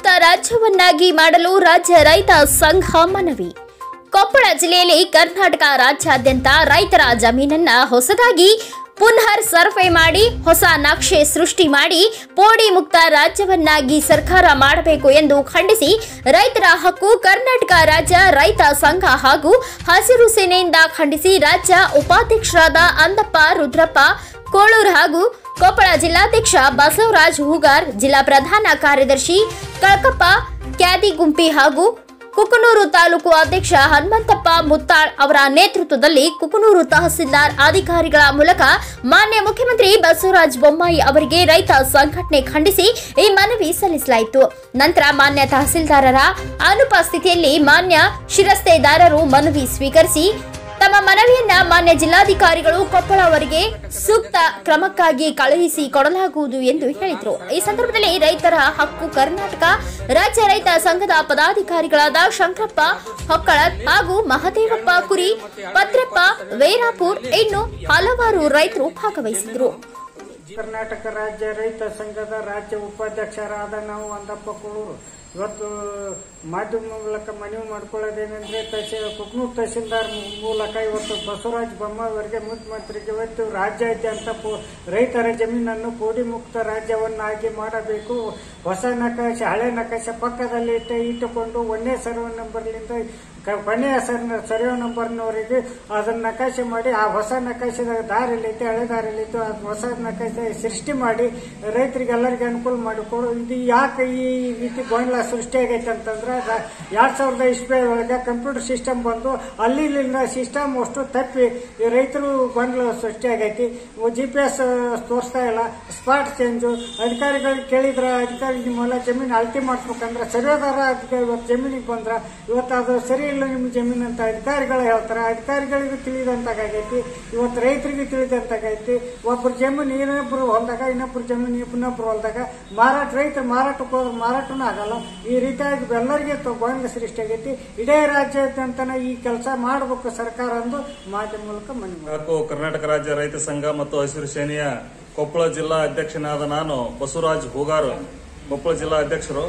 ಮುಕ್ತ ರಾಜ್ಯವನ್ನಾಗಿ ಮಾಡಲು ರಾಜ್ಯ ರೈತ ಸಂಘ ಮನವಿ ಕೊಪ್ಪಳ ಜಿಲ್ಲೆಯಲ್ಲಿ ಕರ್ನಾಟಕ ರಾಜ್ಯಾದ್ಯಂತ ರೈತರ ಜಮೀನನ್ನ ಹೊಸದಾಗಿ ಪುನರ್ ಸರ್ವೆ ಮಾಡಿ ಹೊಸ ನಕ್ಷೆ ಸೃಷ್ಟಿ ಮಾಡಿ ಪೋಡಿ ಮುಕ್ತ ರಾಜ್ಯವನ್ನಾಗಿ ಸರ್ಕಾರ ಮಾಡಬೇಕು ಎಂದು ಖಂಡಿಸಿ ರೈತರ ಹಕ್ಕು ಕರ್ನಾಟಕ ರಾಜ್ಯ ರೈತ ಸಂಘ ಹಾಗೂ ಹಸಿರು ಸೇನೆಯಿಂದ ಖಂಡಿಸಿ ರಾಜ್ಯ ಉಪಾಧ್ಯಕ್ಷರಾದ ಅಂದಪ್ಪ ರುದ್ರಪ್ಪ ಕೋಳೂರು ಹಾಗೂ ಕೊಪ್ಪಳ ಜಿಲ್ಲಾಧ್ಯಕ್ಷ ಬಸವರಾಜ್ ಹೂಗಾರ್ ಜಿಲ್ಲಾ ಪ್ರಧಾನ ಕಾರ್ಯದರ್ಶಿ ಕಳಕಪ್ಪ ಕ್ಯಾದಿಗುಂಪಿ ಹಾಗೂ ಕುಕನೂರು ತಾಲೂಕು ಅಧ್ಯಕ್ಷ ಹನುಮಂತಪ್ಪ ಮುತ್ತಾಳ್ ಅವರ ನೇತೃತ್ವದಲ್ಲಿ ಕುಕನೂರು ತಹಸೀಲ್ದಾರ್ ಅಧಿಕಾರಿಗಳ ಮೂಲಕ ಮಾನ್ಯ ಮುಖ್ಯಮಂತ್ರಿ ಬಸವರಾಜ ಬೊಮ್ಮಾಯಿ ಅವರಿಗೆ ರೈತ ಸಂಘಟನೆ ಖಂಡಿಸಿ ಈ ಮನವಿ ಸಲ್ಲಿಸಲಾಯಿತು ನಂತರ ಮಾನ್ಯ ತಹಸೀಲ್ದಾರರ ಅನುಪಸ್ಥಿತಿಯಲ್ಲಿ ಮಾನ್ಯ ಶಿರಸ್ತೆದಾರರು ಮನವಿ ಸ್ವೀಕರಿಸಿ ತಮ್ಮ ಮನವಿಯನ್ನ ಮಾನ್ಯ ಜಿಲ್ಲಾಧಿಕಾರಿಗಳು ಕೊಪ್ಪಳ ಅವರಿಗೆ ಸೂಕ್ತ ಕ್ರಮಕ್ಕಾಗಿ ಕಳುಹಿಸಿ ಕೊಡಲಾಗುವುದು ಎಂದು ಹೇಳಿದರು ಈ ಸಂದರ್ಭದಲ್ಲಿ ರೈತರ ಹಕ್ಕು ಕರ್ನಾಟಕ ರಾಜ್ಯ ರೈತ ಸಂಘದ ಪದಾಧಿಕಾರಿಗಳಾದ ಶಂಕರಪ್ಪ ಹೊಕ್ಕಳತ್ ಹಾಗೂ ಮಹದೇವಪ್ಪ ಕುರಿ ಪತ್ರಪ್ಪ ವೇರಾಪುರ್ ಇನ್ನು ಹಲವಾರು ರೈತರು ಭಾಗವಹಿಸಿದರು ಕರ್ನಾಟಕ ರಾಜ್ಯ ರೈತ ಸಂಘದ ರಾಜ್ಯ ಉಪಾಧ್ಯಕ್ಷರಾದ ನಾವು ಅಂದಪ್ಪ ಕೊಳೂರು ಇವತ್ತು ಮಾಧ್ಯಮ ಮೂಲಕ ಮನವಿ ಮಾಡ್ಕೊಳ್ಳೋದೇನೆಂದ್ರೆ ತಹಸೀಲ್ ಕುಕ್ನೂರು ತಹಸೀಲ್ದಾರ್ ಮೂಲಕ ಇವತ್ತು ಬಸವರಾಜ ಬೊಮ್ಮಾಯಿ ಅವರಿಗೆ ಮುಖ್ಯಮಂತ್ರಿಗೆ ಇವತ್ತು ರಾಜ್ಯಾದ್ಯಂತ ಪೋ- ರೈತರ ಜಮೀನನ್ನು ಪೋಡಿ ಮುಕ್ತ ರಾಜ್ಯವನ್ನಾಗಿ ಮಾಡಬೇಕು ಹೊಸ ನಕಾಶೆ ಹಳೆ ನಕಾಶೆ ಪಕ್ಕದಲ್ಲಿ ಇಟ್ಟು ಇಟ್ಟುಕೊಂಡು ಒಂದೇ ಸರ್ವೆ ನಂಬರ್ಲಿಂದ ಕ- ಕೊನೆಯ ಸರ್ ಸರ್ವೆ ನಂಬರ್ನವರೆಗೆ ಅದನ್ನ ನಕಾಶೆ ಮಾಡಿ ಆ ಹೊಸ ನಕಾಶೆದ ದಾರಿಯಲ್ಲಿತ್ತು ಹಳೆ ದಾರಿಯಲ್ಲಿತ್ತು ಆ ಹೊಸ ನಕಾಶೆ ಸೃಷ್ಟಿ ಮಾಡಿ ರೈತರಿಗೆ ಎಲ್ಲರಿಗೆ ಅನುಕೂಲ ಮಾಡಿಕೊಡು ಇದು ಯಾಕೆ ಈ ರೀತಿ ಗೊಂದಲ ಸೃಷ್ಟಿ ಆಗೈತೆ ಅಂತಂದ್ರೆ ರ- ಎರಡ್ ಸಾವಿರದ ಇಸ್ವಿ ಒಳಗೆ ಕಂಪ್ಯೂಟರ್ ಸಿಸ್ಟಮ್ ಬಂದು ಅಲ್ಲಿಂದ ಸಿಸ್ಟಮ್ ಅಷ್ಟು ತಪ್ಪಿ ಈ ರೈತರು ಗೊಂದಲ ಸೃಷ್ಟಿ ಆಗೈತಿ ಜಿ ಪಿ ಎಸ್ ತೋರಿಸ್ತಾ ಇಲ್ಲ ಸ್ಪಾಟ್ ಚೇಂಜು ಅಧಿಕಾರಿಗಳಿಗೆ ಕೇಳಿದ್ರ ಅಧಿಕಾರಿ ನಿಮ್ಮೆಲ್ಲ ಜಮೀನು ಅಳತೆ ಮಾಡಿಸ್ಬೇಕಂದ್ರೆ ಸರ್ವೇದಾರ ಅಧಿಕಾರಿ ಇವತ್ತು ಜಮೀನಿಗೆ ಬಂದ್ರ ಇವತ್ತು ಅದು ಸರಿ ಇಲ್ಲ ನಿಮ್ಮ ಜಮೀನು ಅಂತ ಅಧಿಕಾರಿಗಳು ಹೇಳ್ತಾರೆ ಅಧಿಕಾರಿಗಳಿಗೆ ತಿಳಿದಂತಾಗೈತಿ ಇವತ್ತು ರೈತರಿಗೆ ತಿಳಿದಂತಾಗೈತಿ ಒಬ್ಬರು ಜಮೀನು ಇನ್ನೊಬ್ರು ಹೊಲ್ದಾಗ ಇನ್ನೊಬ್ರು ಜಮೀನು ಇನ್ನೊಬ್ರು ಹೊಲ್ದಾಗ ಮಾರಾಟ ರೈತ ಮಾರಾಟಕ್ಕೆ ಹೋದ್ರೆ ಮಾರಾಟನೂ ಆಗಲ್ಲ ಈ ರೀತಿಯಾಗಿ ಎಲ್ಲರಿಗೆ ಗೊಂದಲ ಸೃಷ್ಟಿ ಆಗೈತಿ ಇಡೀ ರಾಜ್ಯಾದ್ಯಂತನ ಈ ಕೆಲಸ ಮಾಡಬೇಕು ಸರ್ಕಾರ ಅಂದು ಮಾಧ್ಯಮ ಮೂಲಕ ಮನವಿ ಮಾಡ್ತೀನಿ. ಹಾಗೂ ಕರ್ನಾಟಕ ರಾಜ್ಯ ರೈತ ಸಂಘ ಮತ್ತು ಹಸಿರು ಸೇನೆಯ ಕೊಪ್ಪಳ ಜಿಲ್ಲಾ ಅಧ್ಯಕ್ಷನಾದ ನಾನು ಬಸವರಾಜ್ ಹೂಗಾರು ಕೊಪ್ಪಳ ಜಿಲ್ಲಾ ಅಧ್ಯಕ್ಷರು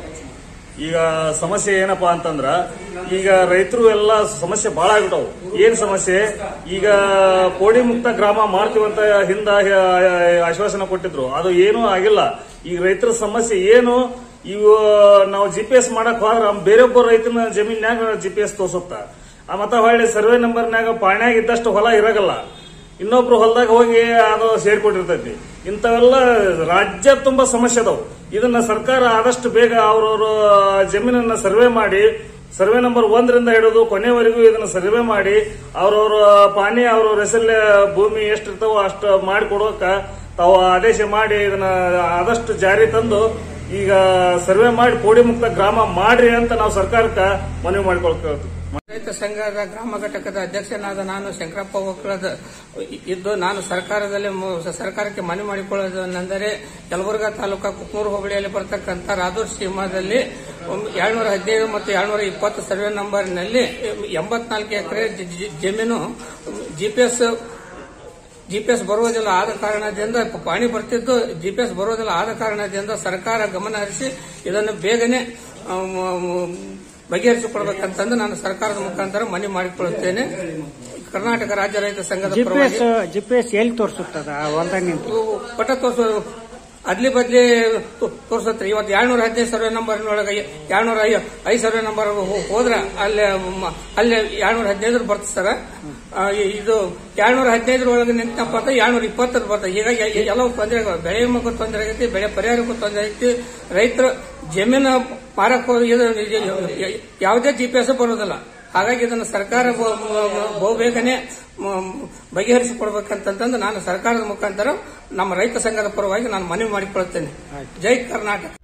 ಈಗ ಸಮಸ್ಯೆ ಏನಪ್ಪಾ ಅಂತಂದ್ರ ಈಗ ರೈತರು ಎಲ್ಲ ಸಮಸ್ಯೆ ಬಹಳ ಆಗ್ಬಿಟ್ಟವು ಏನ್ ಸಮಸ್ಯೆ ಈಗ ಕೋಡಿ ಮುಕ್ತ ಗ್ರಾಮ ಮಾಡ್ತೀವಂತ ಹಿಂದ ಆಶ್ವಾಸನೆ ಕೊಟ್ಟಿದ್ರು ಅದು ಏನೂ ಆಗಿಲ್ಲ ಈಗ ರೈತರ ಸಮಸ್ಯೆ ಏನು ಇವು ನಾವು ಜಿ ಪಿ ಎಸ್ ಮಾಡಕ್ ಹೋದ್ರ ಬೇರೊಬ್ಬ ರೈತನ ಜಮೀನ್ಯಾಗ ಜಿ ಪಿ ಎಸ್ ತೋರ್ಸುತ್ತ ಆ ಮತ್ತ ಹೊಳ್ಳಿ ಸರ್ವೆ ನಂಬರ್ನ್ಯಾಗ ಪಾಣ್ಯಾಗ ಇದ್ದಷ್ಟು ಹೊಲ ಇರಾಗಲ್ಲ ಇನ್ನೊಬ್ರು ಹೊಲದಾಗ ಹೋಗಿ ಅದು ಸೇರ್ಕೊಂಡಿರ್ತೈತಿ ಇಂಥವೆಲ್ಲ ರಾಜ್ಯ ತುಂಬಾ ಸಮಸ್ಯೆ ಅದಾವು ಇದನ್ನ ಸರ್ಕಾರ ಆದಷ್ಟು ಬೇಗ ಅವ್ರವ್ರ ಜಮೀನನ್ನ ಸರ್ವೆ ಮಾಡಿ ಸರ್ವೆ ನಂಬರ್ ಒಂದರಿಂದ ಹಿಡಿದು ಕೊನೆವರೆಗೂ ಇದನ್ನ ಸರ್ವೆ ಮಾಡಿ ಅವ್ರವ್ರ ಪಾನಿ ಅವ್ರವ್ರ ಹೆಸರಲ್ಲೇ ಭೂಮಿ ಎಷ್ಟಿರ್ತಾವೋ ಅಷ್ಟು ಮಾಡಿಕೊಡೋಕ ತಾವು ಆದೇಶ ಮಾಡಿ ಇದನ್ನ ಆದಷ್ಟು ಜಾರಿ ತಂದು ಈಗ ಸರ್ವೆ ಮಾಡಿ ಕೋಡಿ ಮುಕ್ತ ಗ್ರಾಮ ಮಾಡ್ರಿ ಅಂತ ನಾವು ಸರ್ಕಾರಕ್ಕೆ ಮನವಿ ಮಾಡಿಕೊಳ್ತೀವಿ ರೈತ ಸಂಘದ ಗ್ರಾಮ ಘಟಕದ ಅಧ್ಯಕ್ಷನಾದ ನಾನು ಶಂಕರಪ್ಪ ಒಕ್ಕಳದ ಇದ್ದು ನಾನು ಸರ್ಕಾರದಲ್ಲಿ ಮು- ಸರ್ಕಾರಕ್ಕೆ ಮನವಿ ಮಾಡಿಕೊಳ್ಳುವುದೆಂದರೆ ಯಲಬುರ್ಗಾ ತಾಲೂಕಾ ಕುಕ್ನೂರು ಹೋಬಳಿಯಲ್ಲಿ ಬರತಕ್ಕಂಥ ರಾದೂರ್ ಸೀಮಾದಲ್ಲಿ ಏಳ್ನೂರ ಹದಿನೈದು ಮತ್ತು ಏಳ್ನೂರ ಇಪ್ಪತ್ತು ಸರ್ವೆ ನಂಬರ್ನಲ್ಲಿ ಎಂಬತ್ನಾಲ್ಕು ಎಕರೆ ಜ- ಜ- ಜಮೀನು ಜಿಪಿಎಸ್ ಜಿಪಿಎಸ್ ಬರುವುದಿಲ್ಲ ಆದ ಕಾರಣದಿಂದ ಪಾಣಿ ಬರ್ತಿದ್ದು ಜಿಪಿಎಸ್ ಬರುವುದಿಲ್ಲ ಆದ ಕಾರಣದಿಂದ ಸರ್ಕಾರ ಗಮನ ಹರಿಸಿ ಇದನ್ನು ಬೇಗನೆ ಆ, ಮ- ಮ- ಬಗೆಹರಿಸಿಕೊಡ್ಬೇಕಂತಂದು ನಾನು ಸರ್ಕಾರದ ಮುಖಾಂತರ ಮನವಿ ಮಾಡಿಕೊಳ್ಳುತ್ತೇನೆ ಕರ್ನಾಟಕ ರಾಜ್ಯ ರೈತ ಸಂಘದ ಜಿಪಿಎಸ್ ಪರವಾಗಿ ಜಿಪಿಎಸ್ ಎಲ್ಲಿ ತೋರಿಸುತ್ತದ ಹೊಲ್ದಾಗ ನಿಂತು ಇವು ಪಟ ತೋರ್ಸೋ ಅದ್ಲಿ ಬದ್ಲಿ ತೋರ್ಸತ್ರಿ ಇವತ್ತು ಏಳ್ನೂರ ಹದಿನೈದು ಸರ್ವೆ ನಂಬರ್ ಒಳಗೆ ಏಳ್ನೂರ ಐದು ಸರ್ವೆ ನಂಬರ್ ಹೋದ್ರ ಅಲ್ಲಿ ಮ- ಅಲ್ಲಿ ಏಳ್ನೂರ ಹದಿನೈದು ಬರ್ತದೆ ಸರ್ ಆ, ಇ- ಇದು ಏಳ್ನೂರ ಹದಿನೈದರ ಒಳಗೆ ನಿಂತಪ್ಪ ಅಂತ ಏಳ್ನೂರ ಇಪ್ಪತ್ತರ ಬರ್ತದೆ ಹೀಗಾಗಿ ಎ- ಎಲ್ಲವೂ ತೊಂದರೆ ಆಗ- ಬೆಳೆ ಮಗು ತೊಂದರೆ ಆಗೈತಿ ಬೆಳೆ ಪರಿಹಾರಕ್ಕೂ ತೊಂದರೆ ಐತಿ ರೈತರು ಜಮೀನು ಮಾರಕ್ ಹೋದ್ರೆ ಇದು ಇದು ಯಾವುದೇ ಜಿ ಪಿ ಎಸ್ ಬರೋದಿಲ್ಲ ಹಾಗಾಗಿ ಇದನ್ನು ಸರ್ಕಾರ ಬಹು- ಬಹು ಬೇಗನೆ ಮ- ಬಗೆಹರಿಸಿಕೊಡ್ಬೇಕಂತಂದು ನಾನು ಸರ್ಕಾರದ ಮುಖಾಂತರ ನಮ್ಮ ರೈತ ಸಂಘದ ಪರವಾಗಿ ನಾನು ಮನವಿ ಮಾಡಿಕೊಳ್ಳುತ್ತೇನೆ ಜೈ ಕರ್ನಾಟಕ